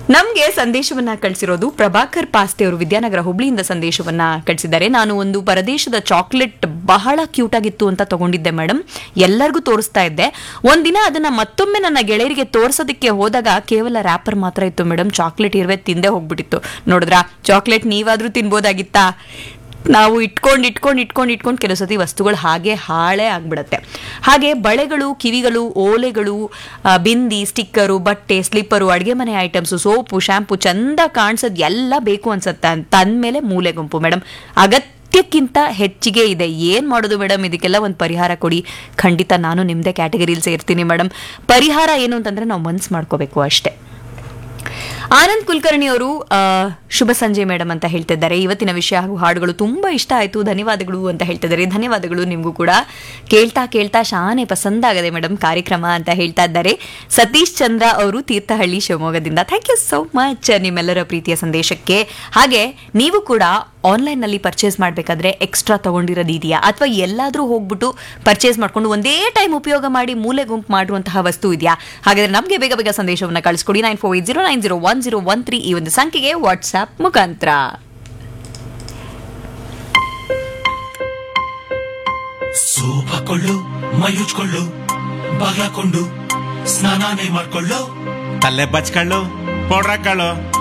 ನಮ್ಗೆ ಸಂದೇಶವನ್ನ ಕಳಿಸಿರೋದು ಪ್ರಭಾಕರ್ ಪಾಸ್ತೆ ಅವರು ವಿದ್ಯಾನಗರ ಹುಬ್ಳಿಯಿಂದ ಸಂದೇಶವನ್ನ ಕಳಿಸಿದ್ದಾರೆ ನಾನು ಒಂದು ಪರದೇಶದ ಚಾಕ್ಲೇಟ್ ಬಹಳ ಕ್ಯೂಟ್ ಆಗಿತ್ತು ಅಂತ ತಗೊಂಡಿದ್ದೆ ಮೇಡಮ್ ಎಲ್ಲರಿಗೂ ತೋರಿಸ್ತಾ ಇದ್ದೆ ಒಂದಿನ ಅದನ್ನ ಮತ್ತೊಮ್ಮೆ ನನ್ನ ಗೆಳೆಯರಿಗೆ ತೋರ್ಸೋದಕ್ಕೆ ಹೋದಾಗ ಕೇವಲ ರ್ಯಾಪರ್ ಮಾತ್ರ ಇತ್ತು ಮೇಡಮ್ ಚಾಕ್ಲೇಟ್ ಇರುವೆ ತಿಂದೇ ಹೋಗ್ಬಿಟ್ಟಿತ್ತು ನೋಡಿದ್ರಾ ಚಾಕ್ಲೇಟ್ ನೀವಾದ್ರೂ ತಿನ್ಬೋದಾಗಿತ್ತಾ ನಾವು ಇಟ್ಕೊಂಡು ಇಟ್ಕೊಂಡು ಇಟ್ಕೊಂಡು ಇಟ್ಕೊಂಡು ಕೆಲವು ಸತಿ ವಸ್ತುಗಳು ಹಾಗೆ ಹಾಳೇ ಆಗ್ಬಿಡತ್ತೆ ಹಾಗೆ ಬಳೆಗಳು ಕಿವಿಗಳು ಓಲೆಗಳು ಆ, ಬಿಂದಿ ಸ್ಟಿಕ್ಕರು ಬಟ್ಟೆ ಸ್ಲಿಪ್ಪರು ಅಡುಗೆ ಮನೆ ಐಟಮ್ಸು ಸೋಪು ಶಾಂಪು ಚಂದ ಕಾಣಿಸೋದು ಎಲ್ಲ ಬೇಕು ಅನ್ಸತ್ತೆ ಅಂತ ಅಂದಮೇಲೆ ಮೂಲೆ ಗುಂಪು ಮೇಡಮ್ ಅಗತ್ಯಕ್ಕಿಂತ ಹೆಚ್ಚಿಗೆ ಇದೆ ಏನ್ ಮಾಡೋದು ಮೇಡಮ್ ಇದಕ್ಕೆಲ್ಲ ಒಂದು ಪರಿಹಾರ ಕೊಡಿ ಖಂಡಿತ ನಾನು ನಿಮ್ದೇ ಕ್ಯಾಟಗರಿಲಿ ಸೇರ್ತೀನಿ ಮೇಡಮ್ ಪರಿಹಾರ ಏನು ಅಂತಂದ್ರೆ ನಾವು ಮನ್ಸು ಮಾಡ್ಕೋಬೇಕು ಅಷ್ಟೇ ಆನಂದ್ ಕುಲಕರ್ಣಿ ಅವರು ಆ, ಶುಭ ಸಂಜೆ ಮೇಡಮ್ ಅಂತ ಹೇಳ್ತಿದ್ದಾರೆ ಇವತ್ತಿನ ವಿಷಯ ಹಾಗೂ ಹಾಡುಗಳು ತುಂಬಾ ಇಷ್ಟ ಆಯ್ತು ಧನ್ಯವಾದಗಳು ಅಂತ ಹೇಳ್ತಿದ್ದಾರೆ ಧನ್ಯವಾದಗಳು ನಿಮಗೂ ಕೂಡ ಕೇಳ್ತಾ ಕೇಳ್ತಾ ಶಾನೆ ಪಸಂದಾಗದೆ ಮೇಡಮ್ ಕಾರ್ಯಕ್ರಮ ಅಂತ ಹೇಳ್ತಾ ಇದ್ದಾರೆ ಸತೀಶ್ ಚಂದ್ರ ಅವರು ತೀರ್ಥಹಳ್ಳಿ ಶಿವಮೊಗ್ಗದಿಂದ ಥ್ಯಾಂಕ್ ಯು ಸೋ ಮಚ್ ನಿಮ್ಮೆಲ್ಲರ ಪ್ರೀತಿಯ ಸಂದೇಶಕ್ಕೆ ಹಾಗೆ ನೀವು ಕೂಡ ಆನ್ಲೈನ್ ನಲ್ಲಿ ಪರ್ಚೇಸ್ ಮಾಡಬೇಕಾದ್ರೆ ಎಕ್ಸ್ಟ್ರಾ ತಗೊಂಡಿರೋದು ಇದೆಯಾ ಅಥವಾ ಎಲ್ಲಾದ್ರೂ ಹೋಗ್ಬಿಟ್ಟು ಪರ್ಚೇಸ್ ಮಾಡ್ಕೊಂಡು ಒಂದೇ ಟೈಮ್ ಉಪಯೋಗ ಮಾಡಿ ಮೂಲೆ ಗುಂಪು ಮಾಡುವಂತಹ ವಸ್ತು ಇದೆಯಾ ಹಾಗಾದ್ರೆ ನಮಗೆ ಬೇಗ ಬೇಗ ಸಂದೇಶವನ್ನು ಕಳಿಸ್ಕೊಡಿ nine four eight zero nine zero one zero one three ಈ ಒಂದು ಸಂಖ್ಯೆಗೆ ವಾಟ್ಸ್ಆಪ್ ಮುಖಾಂತರ ಸೋಪ್ ಹಾಕೊಳ್ಳು ಮೈಯುಚ್ಕೊಳ್ಳು ಬಾಗ್ಲಾಕೊಂಡು ಸ್ನಾನಾನೇ ಮಾಡ್ಕೊಳ್ಳು ತಲೆ ಬಚ್ಕೊಳ್ಳು ಪೌಡ್ರ್ ಹಾಕೊಳ್ಳು